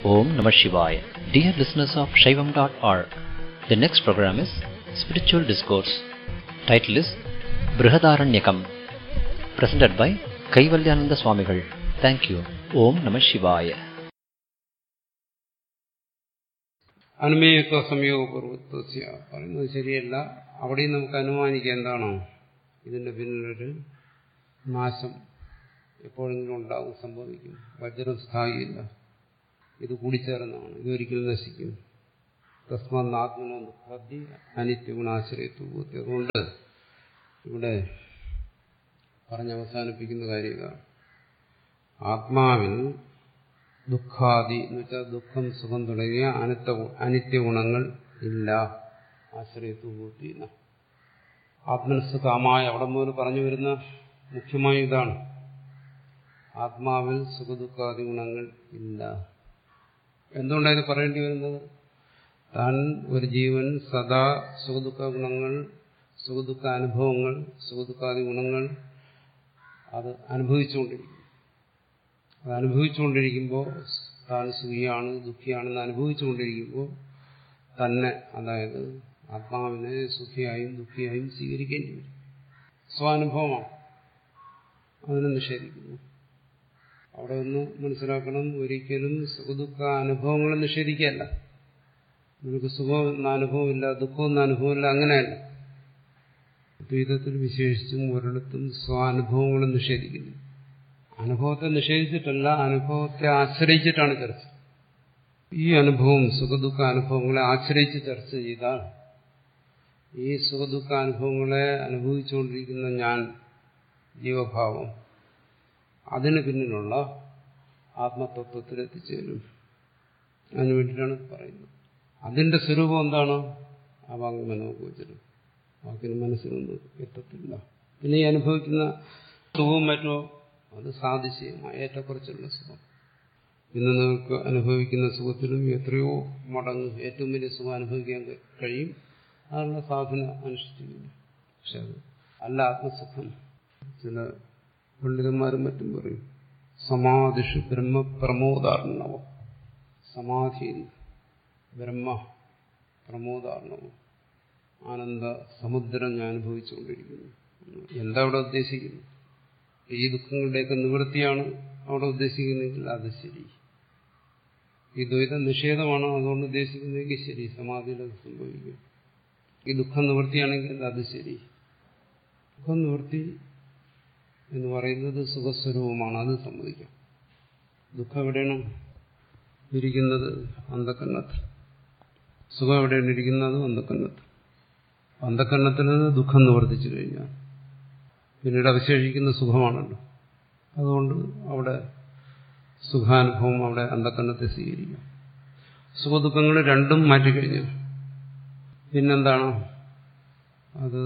Om Namah Shivaya. Dear listeners of Shaivam.org, the next program is Spiritual Discourse. Title is Brihadaranyakam. Presented by Kaivalyananda Swamigal. Thank you. Om Namah Shivaya. അനുമേയത്വ സംയോഗപൂർവത്വസ്യ പറയുന്നത് ശരിയല്ല അവിടെയും നമുക്ക് അനുമാനിക്കാം എന്താണോ ഇതിന്റെ പിന്നിലൊരു നാശം എപ്പോഴെങ്കിലും ഉണ്ടാവും സംഭവിക്കും വജ്രം സ്ഥായിയില്ല ഇത് കൂടിച്ചേർന്നതാണ് ഇതൊരിക്കലും നശിക്കും തസ്മാത്മനോ ദുഃഖാദി അനിത്യഗുണാശ്രയത്വ ബുദ്ധി അതുകൊണ്ട് ഇവിടെ പറഞ്ഞവസാനിപ്പിക്കുന്ന കാര്യം ഇതാണ് ആത്മാവിൽ ദുഃഖാദി എന്ന് വെച്ചാൽ ദുഃഖം സുഖം തുടങ്ങിയ അനിത്യ അനിത്യ ഗുണങ്ങൾ ഇല്ല ആശ്രയത്വബുദ്ധി ആത്മനസ് കാമായ അവിടെ മുതൽ പറഞ്ഞു വരുന്ന മുഖ്യമായ ഇതാണ് ആത്മാവിൽ സുഖദുഃഖാദി ഗുണങ്ങൾ ഇല്ല എന്തുകൊണ്ടാണ് ഇത് പറയേണ്ടി വരുന്നത് താൻ ഒരു ജീവൻ സദാ സുഖദുഃഖ ഗുണങ്ങൾ സുഖദുഃഖ അനുഭവങ്ങൾ സുഖദുഃഖാദി ഗുണങ്ങൾ അത് അനുഭവിച്ചുകൊണ്ടിരിക്കും അത് അനുഭവിച്ചുകൊണ്ടിരിക്കുമ്പോൾ താൻ സുഖിയാണ് ദുഃഖിയാണെന്ന് അനുഭവിച്ചുകൊണ്ടിരിക്കുമ്പോൾ തന്നെ അതായത് ആത്മാവിനെ സുഖിയായും ദുഃഖിയായും സ്വീകരിക്കേണ്ടി വരും സ്വാനുഭവമാണ് അതിനെ നിഷേധിക്കുന്നു അവിടെ ഒന്ന് മനസ്സിലാക്കണം ഒരിക്കലും സുഖദുഃഖ അനുഭവങ്ങളെ നിഷേധിക്കല്ല നിനക്ക് സുഖം എന്ന അനുഭവമില്ല ദുഃഖം എന്ന അനുഭവമില്ല അങ്ങനെയല്ല ദ്വൈതത്തിൽ വിശേഷിച്ചും ഒരിടത്തും സ്വാനുഭവങ്ങളെ നിഷേധിക്കുന്നു അനുഭവത്തെ നിഷേധിച്ചിട്ടല്ല അനുഭവത്തെ ആശ്രയിച്ചിട്ടാണ് ചർച്ച ഈ അനുഭവം സുഖദുഃഖ അനുഭവങ്ങളെ ആശ്രയിച്ച് ചർച്ച ചെയ്താൽ ഈ സുഖദുഃഖ അനുഭവങ്ങളെ അനുഭവിച്ചുകൊണ്ടിരിക്കുന്ന ഞാൻ ജീവഭാവം അതിന് പിന്നിലുള്ള ആത്മതത്വത്തിൽ എത്തിച്ചേരും അതിനു വേണ്ടിയിട്ടാണ് പറയുന്നത് അതിന്റെ സ്വരൂപം എന്താണ് ആ വാങ്ങി മനോഗോചരം വാക്കിന് മനസ്സിലൊന്നും എത്തത്തില്ല പിന്നെ ഈ അനുഭവിക്കുന്ന സുഖവും മറ്റോ അത് സാധിച്ചമായ ഏറ്റക്കുറച്ചുള്ള സുഖം ഇന്ന് നിങ്ങൾക്ക് അനുഭവിക്കുന്ന സുഖത്തിലും എത്രയോ മടങ്ങ് ഏറ്റവും വലിയ സുഖം അനുഭവിക്കാൻ കഴിയും അതിനുള്ള സാധന അനുഷ്ഠിക്കുന്നു പക്ഷെ അത് അല്ല ആത്മസുഖം ചില പണ്ഡിതന്മാരും മറ്റും പറയും സമാധിഷു ബ്രഹ്മപ്രമോദാർണവം സമാധിയിൽ ബ്രഹ്മ പ്രമോദാർണവം ആനന്ദ സമുദ്രം ഞാൻ അനുഭവിച്ചുകൊണ്ടിരിക്കുന്നു എന്താ അവിടെ ഉദ്ദേശിക്കുന്നത് ഈ ദുഃഖങ്ങളുടെയൊക്കെ നിവൃത്തിയാണ് അവിടെ ഉദ്ദേശിക്കുന്നതെങ്കിൽ അത് ശരി ഈ ദ്വൈത നിഷേധമാണ് അതുകൊണ്ട് ഉദ്ദേശിക്കുന്നതെങ്കിൽ ശരി സമാധിയിൽ അത് സംഭവിക്കും ഈ ദുഃഖം നിവൃത്തിയാണെങ്കിൽ അത് ശരി ദുഃഖം നിവൃത്തി എന്ന് പറയുന്നത് സുഖസ്വരൂപമാണ് അത് സമ്മതിക്കാം ദുഃഖം എവിടെയാണ് ഇരിക്കുന്നത് അന്ധക്കണ്ണത്ത് സുഖം എവിടെയാണ് ഇരിക്കുന്നത് അന്ധക്കണ്ണത്ത് അന്ധക്കണ്ണത്തിൽ നിന്ന് ദുഃഖം നിവർത്തിച്ചു കഴിഞ്ഞാൽ പിന്നീട് അവശേഷിക്കുന്ന സുഖമാണല്ലോ അതുകൊണ്ട് അവിടെ സുഖാനുഭവം അവിടെ അന്ധക്കണ്ണത്തെ സ്വീകരിക്കാം സുഖദുഃഖങ്ങൾ രണ്ടും മാറ്റിക്കഴിഞ്ഞു പിന്നെന്താണ് അത്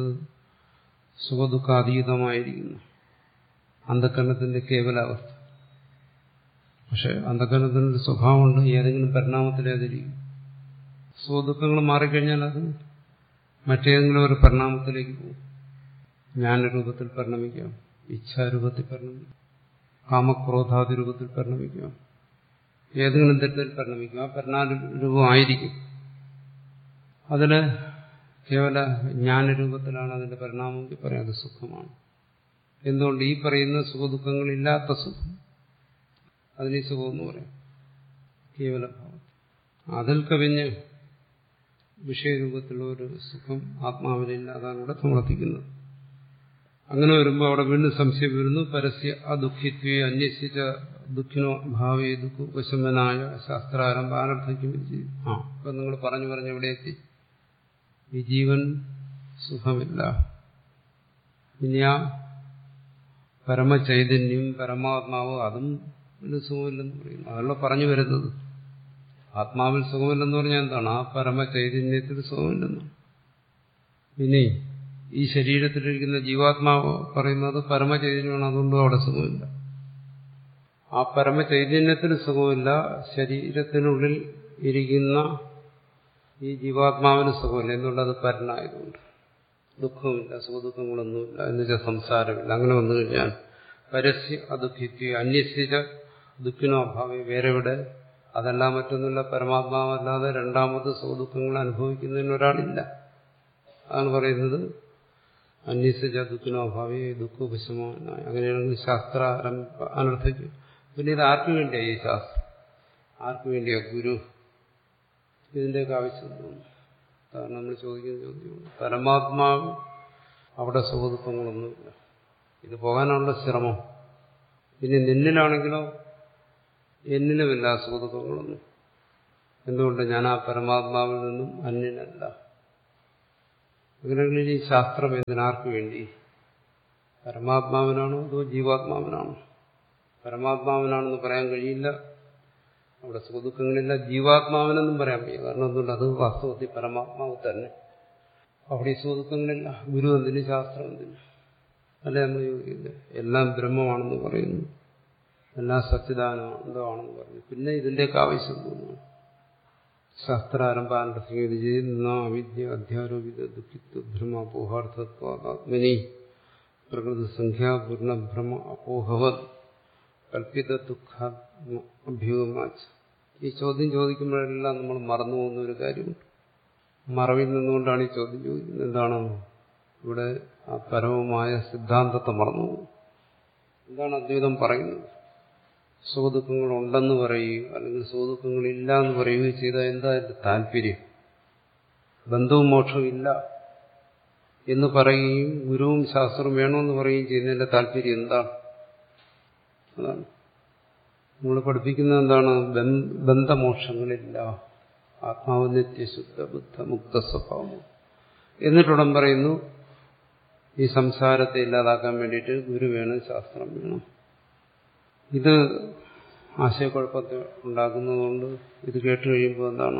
സുഖദുഃഖാതീതമായിരിക്കുന്നു അന്ധക്കരണത്തിന്റെ കേവലാവസ്ഥ പക്ഷെ അന്ധക്കരണത്തിനൊരു സ്വഭാവമുണ്ട് ഏതെങ്കിലും പരിണാമത്തിലേതിരിക്കും സുഖദുഃഖങ്ങൾ മാറിക്കഴിഞ്ഞാൽ അത് മറ്റേതെങ്കിലും ഒരു പരിണാമത്തിലേക്ക് പോകും ജ്ഞാനരൂപത്തിൽ പരിണമിക്കാം ഇച്ഛാരൂപത്തിൽ പരിണമിക്കാം കാമക്രോധാദി രൂപത്തിൽ പരിണമിക്കാം ഏതെങ്കിലും തരത്തിൽ പരിണമിക്കും ആ പരിണാമരൂപമായിരിക്കും അതില് കേവല ജ്ഞാനരൂപത്തിലാണ് അതിന്റെ പരിണാമമെങ്കിൽ പറയാം അത് സുഖമാണ് എന്തുകൊണ്ട് ഈ പറയുന്ന സുഖദുഃഖങ്ങളില്ലാത്ത സുഖം അതിന് സുഖം എന്ന് പറയാം കേവലഭാവം അതിൽ കവിഞ്ഞ് വിഷയരൂപത്തിലുള്ള ഒരു സുഖം ആത്മാവിലില്ല അതാണ് ഇവിടെ സമർത്ഥിക്കുന്നത് അങ്ങനെ വരുമ്പോൾ അവിടെ വീണ്ടും സംശയം വരുന്നു പരസ്യ അദുഃഖിത്വേ അന്വേഷിച്ച ദുഃഖിനോ ഭാവേ ദുഃഖ ഉപശമനായ ശാസ്ത്രാരംഭ ആരംഭിക്കും ആ ഇപ്പൊ നിങ്ങൾ പറഞ്ഞു പറഞ്ഞു എവിടെ എത്തി ഈ ജീവൻ സുഖമില്ല ഇനി ആ പരമചൈതന്യം പരമാത്മാവ് അതും ഒരു സുഖമില്ലെന്ന് പറയുന്നു അതല്ല പറഞ്ഞു വരുന്നത് ആത്മാവിൽ സുഖമില്ലെന്ന് പറഞ്ഞാൽ എന്താണ് ആ പരമചൈതന്യത്തിൽ സുഖമില്ലെന്ന് ഇനി ഈ ശരീരത്തിലിരിക്കുന്ന ജീവാത്മാവ് പറയുന്നത് പരമചൈതന്യമാണ് അതുകൊണ്ടും അവിടെ സുഖമില്ല ആ പരമചൈതന്യത്തിന് സുഖമില്ല ശരീരത്തിനുള്ളിൽ ഇരിക്കുന്ന ഈ ജീവാത്മാവിന് സുഖമില്ല എന്നുള്ളത് പരനായതുകൊണ്ട് ദുഃഖമില്ല സുഖദുഃഖങ്ങളൊന്നുമില്ല എന്നുവെച്ചാൽ സംസാരമില്ല അങ്ങനെ വന്നു കഴിഞ്ഞാൽ പരസ്യ അദുഃഖിക്കുക അന്യസിച്ച ദുഃഖിനോ അഭാവം വേറെ ഇവിടെ അതല്ല മറ്റൊന്നുമില്ല പരമാത്മാവല്ലാതെ രണ്ടാമത് സുഖദുഃഖങ്ങൾ അനുഭവിക്കുന്നതിന് ഒരാളില്ല അതാണ് പറയുന്നത് അന്യസജ ദുഃഖിനോ അഭാവി ദുഃഖോപശമനായ അങ്ങനെയാണെങ്കിൽ ശാസ്ത്ര അനർത്ഥിക്കും പിന്നെ ഇത് ആർക്കു വേണ്ടിയാണ് ഈ ശാസ്ത്രം ആർക്കു വേണ്ടിയാ ഗുരു ഇതിൻ്റെയൊക്കെ ആവശ്യം തോന്നുന്നു കാരണം നമ്മൾ ചോദിക്കുന്ന ചോദ്യമാണ് പരമാത്മാവ് അവിടെ സുഖദുഃഖങ്ങളൊന്നുമില്ല ഇത് പോകാനുള്ള ശ്രമം ഇനി നിന്നിലാണെങ്കിലോ എന്നിലുമില്ല സുഖദുഃഖങ്ങളൊന്നും എന്തുകൊണ്ട് ഞാൻ ആ പരമാത്മാവിൽ നിന്നും അന്യനല്ല അങ്ങനെയാണെങ്കിൽ ഈ ശാസ്ത്രം എന്തിനാർക്ക് വേണ്ടി പരമാത്മാവിനാണോ അതോ ജീവാത്മാവിനാണോ പരമാത്മാവിനാണെന്ന് പറയാൻ കഴിയില്ല അവിടെ സുഖദുഃഖങ്ങളില്ല ജീവാത്മാവിനെന്നും പറയാൻ വയ്യ കാരണം എന്തുകൊണ്ട് അത് വാസ്തവത്തിൽ പരമാത്മാവ് തന്നെ അവിടെ ഈ സുഖദുഃഖങ്ങളില്ല ഗുരു എന്തിന് ശാസ്ത്രം എന്തിന് അല്ലെ നമ്മൾ ചോദിക്കില്ല എല്ലാം ബ്രഹ്മമാണെന്ന് പറയുന്നു എല്ലാം സച്ചിദാനന്ദമാണെന്ന് പറയുന്നു പിന്നെ ഇതിന്റെയൊക്കെ ആവശ്യം തോന്നുന്നു ശാസ്ത്രാരംഭാന്റെ സംഗതി ചെയ്യുന്ന അവിദ്യ അധ്യാരോപിത ദുഃഖിത്വ ഭ്രമ അപോഹാർത്ഥത്വാത്മനി പ്രകൃതി സംഖ്യാപൂർണഭ്രമ അപോഹവത് കൽപ്പിത ദുഃഖ അഭ്യൂഹമാച്ച ഈ ചോദ്യം ചോദിക്കുമ്പോഴെല്ലാം നമ്മൾ മറന്നു പോകുന്ന ഒരു കാര്യമുണ്ട് മറവിൽ നിന്നുകൊണ്ടാണ് ഈ ചോദ്യം ചോദിക്കുന്നത് എന്താണ് ഇവിടെ ആ പരമമായ സിദ്ധാന്തത്തെ മറന്നു പോകും എന്താണ് അദ്വൈതം പറയുന്നത് സുഖദുഃഖങ്ങൾ ഉണ്ടെന്ന് പറയുകയോ അല്ലെങ്കിൽ സുഖദുഃഖങ്ങൾ ഇല്ല എന്ന് പറയുകയോ ചെയ്താൽ എന്താ അതിന്റെ താല്പര്യം ബന്ധവും മോക്ഷവും ഇല്ല എന്ന് പറയുകയും ഗുരുവും ശാസ്ത്രവും വേണമെന്ന് പറയുകയും ചെയ്യുന്നതിന്റെ താല്പര്യം എന്താണ് അതാണ് നമ്മൾ പഠിപ്പിക്കുന്നത് എന്താണ് ബന്ധമോക്ഷങ്ങളില്ല ആത്മാവ് നിത്യശുദ്ധ ബുദ്ധ മുക്ത സ്വഭാവം എന്നിട്ടുടൻ പറയുന്നു ഈ സംസാരത്തെ ഇല്ലാതാക്കാൻ വേണ്ടിയിട്ട് ഗുരു വേണം ശാസ്ത്രം വേണം ഇത് ആശയക്കുഴപ്പത്തെ ഉണ്ടാക്കുന്നതുകൊണ്ട് ഇത് കേട്ട് കഴിയുമ്പോൾ എന്താണ്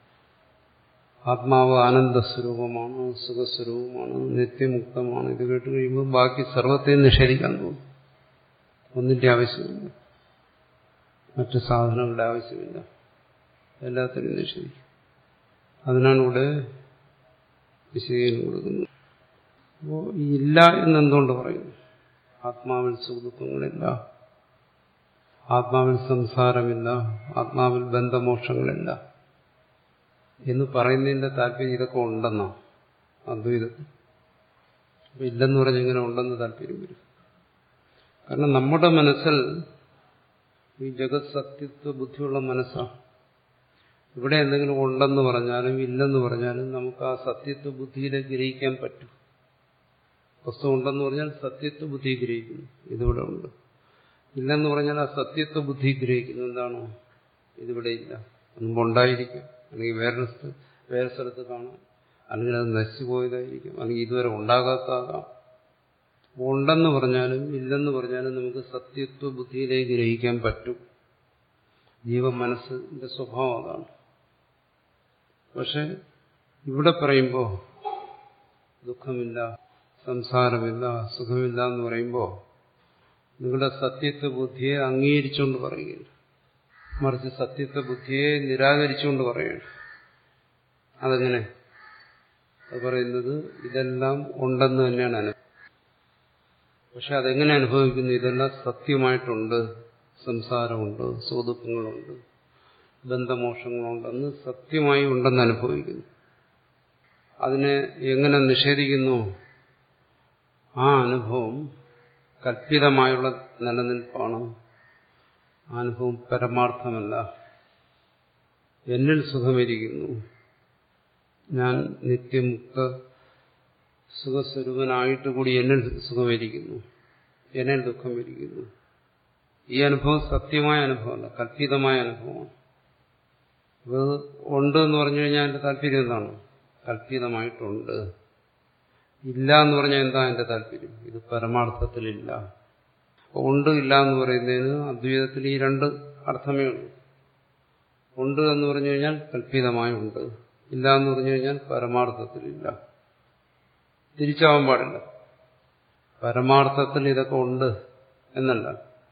ആത്മാവ് ആനന്ദസ്വരൂപമാണ് സുഖസ്വരൂപമാണ് നിത്യമുക്തമാണ് ഇത് കേട്ട് കഴിയുമ്പോൾ ബാക്കി സർവത്തെയും നിഷേധിക്കാൻ തോന്നും ഒന്നിന്റെ ആവശ്യമില്ല മറ്റു സാധനങ്ങളുടെ ആവശ്യമില്ല എല്ലാത്തിനും നിഷേധിക്കും അതിനാണ് ഇവിടെ വിശദീകരണം കൊടുക്കുന്നത് അപ്പോൾ ഈ ഇല്ല എന്നെന്തുകൊണ്ട് പറയുന്നു ആത്മാവിൽ സുഖദുഃഖങ്ങളില്ല ആത്മാവിൽ സംസാരമില്ല ആത്മാവിൽ ബന്ധമോക്ഷങ്ങളില്ല എന്ന് പറയുന്നതിന്റെ താല്പര്യം ഇതൊക്കെ ഉണ്ടെന്നോ അദ്വൈതത്തിൽ അപ്പൊ ഇല്ലെന്ന് പറഞ്ഞ് ഇങ്ങനെ ഉണ്ടെന്ന് താല്പര്യം വരും കാരണം നമ്മുടെ മനസ്സിൽ ഈ ജഗത് സത്യത്വ ബുദ്ധിയുള്ള മനസ്സാണ് ഇവിടെ എന്തെങ്കിലും ഉണ്ടെന്ന് പറഞ്ഞാലും ഇല്ലെന്ന് പറഞ്ഞാലും നമുക്ക് ആ സത്യത്വ ബുദ്ധിയിലേക്ക് ഗ്രഹിക്കാൻ പറ്റും വസ്തു ഉണ്ടെന്ന് പറഞ്ഞാൽ സത്യത്വ ബുദ്ധി ഗ്രഹിക്കുന്നു ഇതിവിടെ ഉണ്ട് ഇല്ലെന്ന് പറഞ്ഞാൽ ആ സത്യത്വ ബുദ്ധി ഗ്രഹിക്കുന്നു എന്താണോ ഇതിവിടെ ഇല്ല മുമ്പ് ഉണ്ടായിരിക്കും അല്ലെങ്കിൽ വേറെ വേറെ സ്ഥലത്ത് കാണാം അല്ലെങ്കിൽ അത് നശിച്ചു പോയതായിരിക്കും അല്ലെങ്കിൽ ഇതുവരെ ഉണ്ടാകാത്തതാകാം ഉണ്ടെന്ന് പറഞ്ഞാലും ഇല്ലെന്ന് പറഞ്ഞാലും നമുക്ക് സത്യത്വ ബുദ്ധിയിലേക്ക് ഗ്രഹിക്കാൻ പറ്റും ജീവ മനസ്സിന്റെ സ്വഭാവം അതാണ് പക്ഷെ ഇവിടെ പറയുമ്പോൾ ദുഃഖമില്ല സംസാരമില്ല സുഖമില്ല എന്ന് പറയുമ്പോൾ നിങ്ങളുടെ സത്യത്വ ബുദ്ധിയെ അംഗീകരിച്ചുകൊണ്ട് പറയുകയില്ല മറിച്ച് സത്യത്വ ബുദ്ധിയെ നിരാകരിച്ചുകൊണ്ട് പറയുകയാണ് അതെങ്ങനെ അത് പറയുന്നത് ഇതെല്ലാം ഉണ്ടെന്ന് തന്നെയാണ് അനുഭവം പക്ഷെ അതെങ്ങനെ അനുഭവിക്കുന്നു ഇതെല്ലാം സത്യമായിട്ടുണ്ട് സംസാരമുണ്ട് സുഖദുഃഖങ്ങളുണ്ട് ബന്ധമോഷങ്ങളുണ്ടെന്ന് സത്യമായി ഉണ്ടെന്ന് അനുഭവിക്കുന്നു അതിനെ എങ്ങനെ നിഷേധിക്കുന്നു ആ അനുഭവം കല്പിതമായുള്ള നിലനിൽപ്പാണ് ആ അനുഭവം പരമാർത്ഥമല്ല എന്നിൽ സുഖമിരിക്കുന്നു ഞാൻ നിത്യമുക്ത സുഖസ്വരൂപനായിട്ട് കൂടി എന്നിൽ സുഖമിരിക്കുന്നു എന്നിൽ ദുഃഖമിരിക്കുന്നു ഈ അനുഭവം സത്യമായ അനുഭവമല്ല കല്പിതമായ അനുഭവമാണ് അത് ഉണ്ട് എന്ന് പറഞ്ഞു കഴിഞ്ഞാൽ എന്റെ താല്പര്യം എന്താണ് കല്പിതമായിട്ടുണ്ട് ഇല്ല എന്ന് പറഞ്ഞാൽ എന്താ എന്റെ താല്പര്യം ഇത് പരമാർത്ഥത്തിലില്ല ഉണ്ട് ഇല്ല എന്ന് പറയുന്നതിന് അദ്വൈതത്തിൽ ഈ രണ്ട് അർത്ഥമേ ഉള്ളൂ ഉണ്ട് എന്ന് പറഞ്ഞു കഴിഞ്ഞാൽ കല്പിതമായി ഉണ്ട് ഇല്ല എന്ന് പറഞ്ഞു കഴിഞ്ഞാൽ പരമാർത്ഥത്തിലില്ല തിരിച്ചാവാൻ പാടില്ല പരമാർത്ഥത്തിൽ ഇതൊക്കെ ഉണ്ട് എന്നല്ല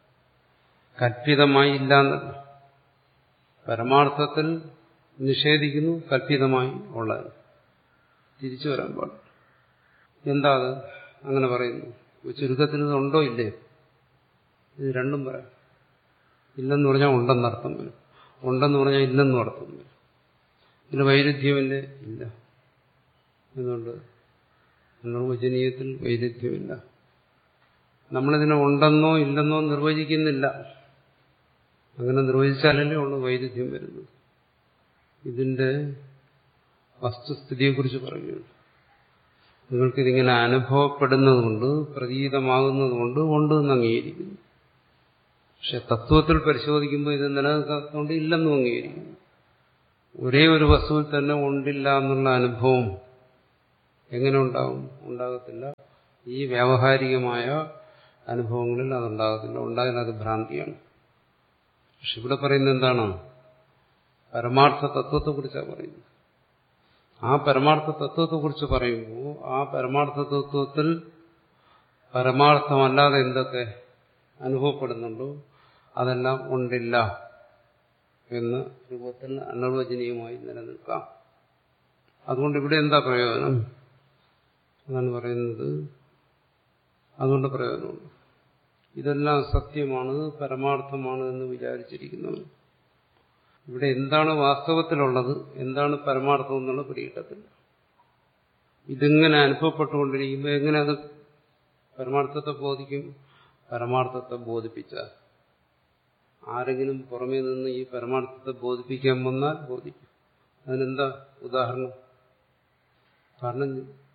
കല്പിതമായി ഇല്ല എന്നല്ല പരമാർത്ഥത്തിൽ നിഷേധിക്കുന്നു കല്പിതമായി ഉള്ളത് തിരിച്ചു വരാൻ പാടില്ല എന്താ അത് അങ്ങനെ പറയുന്നു ചുരുക്കത്തിൽ ഇതുണ്ടോ ഇല്ലേ ഇത് രണ്ടും പറയാം ഇല്ലെന്ന് പറഞ്ഞാൽ ഉണ്ടെന്നർത്ഥം വരും ഉണ്ടെന്ന് പറഞ്ഞാൽ ഇല്ലെന്ന് അർത്ഥം ഇതിന് വൈരുദ്ധ്യമില്ല ഇല്ല എന്തുകൊണ്ട് നിർവചനീയത്തിൽ വൈരുദ്ധ്യമില്ല നമ്മളിതിനെ ഉണ്ടെന്നോ ഇല്ലെന്നോ നിർവചിക്കുന്നില്ല അങ്ങനെ നിർവചിച്ചാലല്ലേ ഉള്ളൂ വൈരുദ്ധ്യം വരുന്നത് ഇതിന്റെ വസ്തുസ്ഥിതിയെക്കുറിച്ച് പറയുകയാണ് നിങ്ങൾക്കിതിങ്ങനെ അനുഭവപ്പെടുന്നതുകൊണ്ട് പ്രതീതമാകുന്നതുകൊണ്ട് ഉണ്ട് എന്ന് അംഗീകരിക്കുന്നു പക്ഷെ തത്വത്തിൽ പരിശോധിക്കുമ്പോൾ ഇത് നിലനിൽക്കാത്തതുകൊണ്ട് ഇല്ലെന്നും അംഗീകരിക്കുന്നു ഒരേ ഒരു വസ്തുവിൽ തന്നെ ഉണ്ടില്ല എന്നുള്ള അനുഭവം എങ്ങനെ ഉണ്ടാവും ഉണ്ടാകത്തില്ല ഈ വ്യാവഹാരികമായ അനുഭവങ്ങളിൽ അതുണ്ടാകത്തില്ല ഉണ്ടായാൽ അത് ഭ്രാന്തിയാണ് പക്ഷെ ഇവിടെ പറയുന്നത് എന്താണ് പരമാർത്ഥ തത്വത്തെക്കുറിച്ചാണ് പറയുന്നത് ആ പരമാർത്ഥ തത്വത്തെക്കുറിച്ച് പറയുമ്പോൾ ആ പരമാർത്ഥ തത്വത്തിൽ പരമാർത്ഥമല്ലാതെ എന്തൊക്കെ അനുഭവപ്പെടുന്നുണ്ടോ അതെല്ലാം ഉണ്ടില്ല എന്ന രൂപത്തിൽ അനർവചനീയമായി നിലനിൽക്കാം അതുകൊണ്ട് ഇവിടെ എന്താ പ്രയോജനം എന്നാണ് പറയുന്നത് അതുകൊണ്ട് പ്രയോജനമുണ്ട് ഇതെല്ലാം സത്യമാണ് പരമാർത്ഥമാണ് എന്ന് വിചാരിച്ചിരിക്കുന്നവൻ ഇവിടെ എന്താണ് വാസ്തവത്തിലുള്ളത് എന്താണ് പരമാർത്ഥം എന്നുള്ള പിടികിട്ടത്തില്ല ഇതിങ്ങനെ അനുഭവപ്പെട്ടുകൊണ്ടിരിക്കുമ്പോൾ എങ്ങനെ അത് പരമാർത്ഥത്തെ ബോധിക്കും പരമാർത്ഥത്തെ ബോധിപ്പിച്ച ആരെങ്കിലും പുറമേ നിന്ന് ഈ പരമാർത്ഥത്തെ ബോധിപ്പിക്കാൻ വന്നാൽ ബോധിക്കും അതിനെന്താ ഉദാഹരണം കാരണം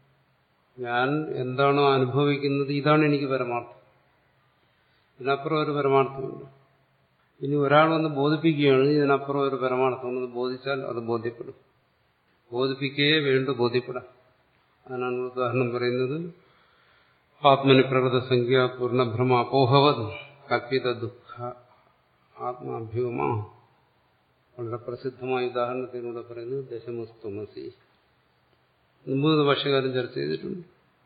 ഞാൻ എന്താണോ അനുഭവിക്കുന്നത് ഇതാണ് എനിക്ക് പരമാർത്ഥം ഇതിനപ്പുറം ഒരു പരമാർത്ഥമുണ്ട് ഇനി ഒരാൾ വന്ന് ബോധിപ്പിക്കുകയാണ് ഇതിനപ്പുറം ഒരു പരമാർത്ഥമെന്ന് ബോധിച്ചാൽ അത് ബോധ്യപ്പെടും ബോധിപ്പിക്കുകയേ വേണ്ടു ബോധ്യപ്പെടാം അതിനാണ് ഉദാഹരണം പറയുന്നത് ആത്മനി പ്രകൃത സംഖ്യ പൂർണ്ണഭ്രമ അപോഹവത് കൽപ്പിത ദുഃഖ ആത്മാഭ്യൂമ വളരെ പ്രസിദ്ധമായ ഉദാഹരണത്തിലൂടെ പറയുന്നത് ദശമസ്തുമസി മുമ്പ് ഭാഷകാരൻ ചർച്ച ചെയ്തിട്ടുണ്ട്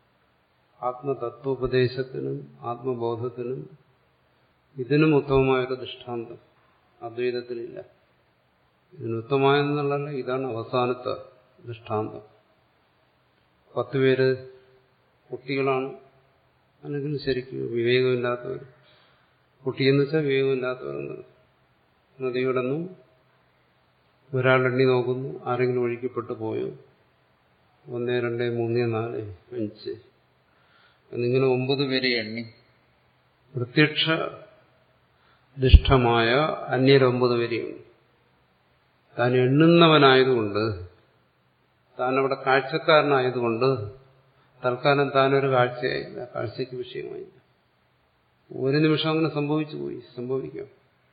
ആത്മതത്വോപദേശത്തിനും ആത്മബോധത്തിനും ഇതിനും ഉത്തമമായൊരു ദൃഷ്ടാന്തം അദ്വൈതത്തിലില്ല ഇതിന് ഉത്തമമായെന്നുള്ളതല്ല ഇതാണ് അവസാനത്തെ ദൃഷ്ടാന്തം പത്ത് പേര് കുട്ടികളാണ് അല്ലെങ്കിൽ ശരിക്കും വിവേകമില്ലാത്തവർ കുട്ടിയെന്ന് വെച്ചാൽ വിവേകമില്ലാത്തവരെന്നാണ് നദിയോടൊന്നും ഒരാൾ എണ്ണി നോക്കുന്നു ആരെങ്കിലും ഒഴിക്കപ്പെട്ടു പോയോ ഒന്ന് രണ്ട് മൂന്ന് നാല് അഞ്ച് എന്നിങ്ങനെ ഒമ്പത് പേരെ എണ്ണി പ്രത്യക്ഷ ദുഷ്ടമായ അന്യരൊമ്പത് പേരെയുണ്ട് താൻ എണ്ണുന്നവനായതുകൊണ്ട് താൻ അവിടെ കാഴ്ചക്കാരനായതുകൊണ്ട് തൽക്കാലം താനൊരു കാഴ്ചയായില്ല കാഴ്ചയ്ക്ക് വിഷയമായില്ല ഒരു നിമിഷം അങ്ങനെ സംഭവിച്ചു പോയി സംഭവിക്കാം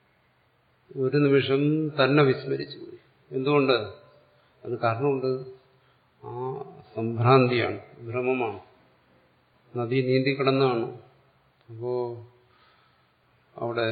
ഒരു നിമിഷം തന്നെ വിസ്മരിച്ചു പോയി എന്തുകൊണ്ട് അത് കാരണമുണ്ട് ആ സംഭ്രാന്തിയാണ് ഭ്രമമാണ് നദി നീന്തി കിടന്നാണ് അപ്പോ അവിടെ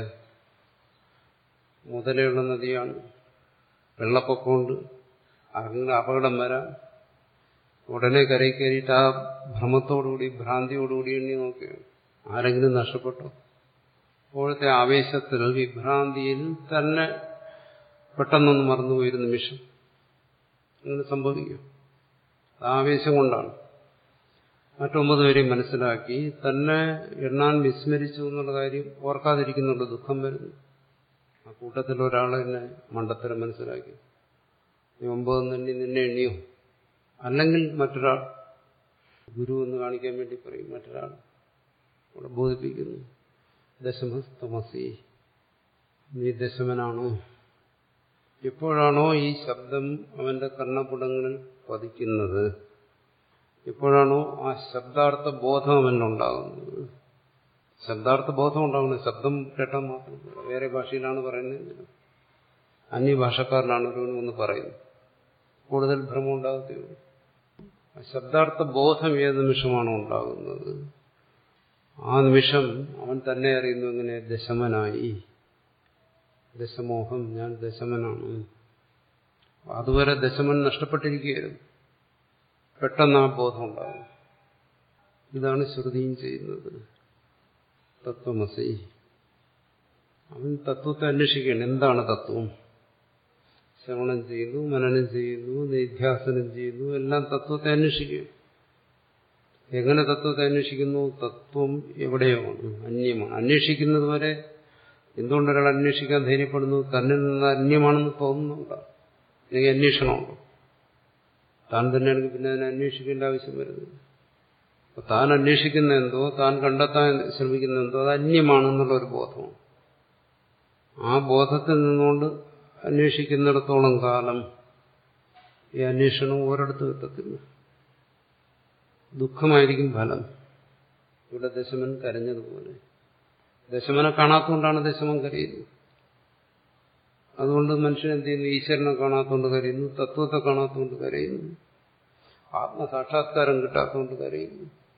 മുതലുള്ള നദിയാണ് വെള്ളപ്പൊക്കമുണ്ട് അങ്ങനെ അപകടം വരാം ഉടനെ കരയിൽ കയറിയിട്ട് ആ ഭ്രമത്തോടുകൂടി ഭ്രാന്തിയോടുകൂടി എണ്ണി നോക്കുകയാണ് ആരെങ്കിലും നഷ്ടപ്പെട്ടോ അപ്പോഴത്തെ ആവേശത്തിൽ വിഭ്രാന്തിയിൽ തന്നെ പെട്ടെന്നൊന്ന് മറന്നുപോയൊരു നിമിഷം അങ്ങനെ സംഭവിക്കും ആവേശം കൊണ്ടാണ് മറ്റൊമ്പത് പേരെയും മനസ്സിലാക്കി തന്നെ എണ്ണാൻ വിസ്മരിച്ചു എന്നുള്ള കാര്യം ഓർക്കാതിരിക്കുന്നുണ്ട് ദുഃഖം വരുന്നു ആ കൂട്ടത്തിൽ ഒരാൾ തന്നെ മണ്ടത്തരം മനസ്സിലാക്കി നീ ഒമ്പതെന്ന് എണ്ണി നിന്നെ എണ്ണിയോ അല്ലെങ്കിൽ മറ്റൊരാൾ ഗുരു എന്ന് കാണിക്കാൻ വേണ്ടി പറയും മറ്റൊരാൾ അവിടെ ബോധിപ്പിക്കുന്നു ദശമസ്തമസി നീ ദശമനാണോ എപ്പോഴാണോ ഈ ശബ്ദം അവന്റെ കർണപുടങ്ങളിൽ പതിക്കുന്നത് എപ്പോഴാണോ ആ ശബ്ദാർത്ഥ ബോധം അവനുണ്ടാകുന്നത് ശബ്ദാർത്ഥ ബോധം ഉണ്ടാകുന്നത് ശബ്ദം കേട്ടാൽ മാത്രം വേറെ ഭാഷയിലാണ് പറയുന്നത് അന്യഭാഷക്കാരനാണ് ഒരുവൻ എന്ന് പറയുന്നത് കൂടുതൽ ഭ്രമം ഉണ്ടാകത്തുള്ളൂ ശബ്ദാർത്ഥ ബോധം ഏത് നിമിഷമാണോ ഉണ്ടാകുന്നത് ആ നിമിഷം അവൻ തന്നെ അറിയുന്നു എങ്ങനെ ദശമനായി ദശമോഹം ഞാൻ ദശമനാണ് അതുവരെ ദശമൻ നഷ്ടപ്പെട്ടിരിക്കുകയായിരുന്നു പെട്ടെന്ന് ആ ബോധം ഉണ്ടാകും ഇതാണ് ശ്രുതിയും ചെയ്യുന്നത് തത്വമസി അവൻ തത്വത്തെ അന്വേഷിക്കുകയാണ് എന്താണ് തത്വം ശ്രവണം ചെയ്യുന്നു മനനം ചെയ്യുന്നു നിധ്യാസനം ചെയ്യുന്നു എല്ലാം തത്വത്തെ അന്വേഷിക്കുക എങ്ങനെ തത്വത്തെ അന്വേഷിക്കുന്നു തത്വം എവിടെയാണ് അന്യമാണ് അന്വേഷിക്കുന്നത് വരെ എന്തുകൊണ്ട് ഒരാൾ അന്വേഷിക്കാൻ ധൈര്യപ്പെടുന്നു തന്നിൽ നിന്ന് അന്യമാണെന്ന് തോന്നുന്നുണ്ടോ അല്ലെങ്കിൽ അന്വേഷണമുണ്ടോ താൻ തന്നെയാണെങ്കിൽ പിന്നെ അതിനെ അന്വേഷിക്കേണ്ട ആവശ്യം വരുന്നത് അപ്പൊ താൻ അന്വേഷിക്കുന്ന എന്തോ താൻ കണ്ടെത്താൻ ശ്രമിക്കുന്ന എന്തോ അത് അന്യമാണെന്നുള്ള ഒരു ബോധമാണ് ആ ബോധത്തിൽ നിന്നുകൊണ്ട് അന്വേഷിക്കുന്നിടത്തോളം കാലം ഈ അന്വേഷണം ഒരിടത്തും എത്തത്തില്ല ദുഃഖമായിരിക്കും ഫലം ഇവിടെ ദശമൻ കരഞ്ഞതുപോലെ ദശമനെ കാണാത്തതുകൊണ്ടാണ് ദശമൻ കരയുന്നത് അതുകൊണ്ട് മനുഷ്യൻ എന്ത് ചെയ്യുന്നു ഈശ്വരനെ കാണാത്തതുകൊണ്ട് കരയുന്നു തത്വത്തെ കാണാത്തതുകൊണ്ട് കരയുന്നു ആത്മസാക്ഷാത്കാരം കിട്ടാത്തതുകൊണ്ട് കരയുന്നു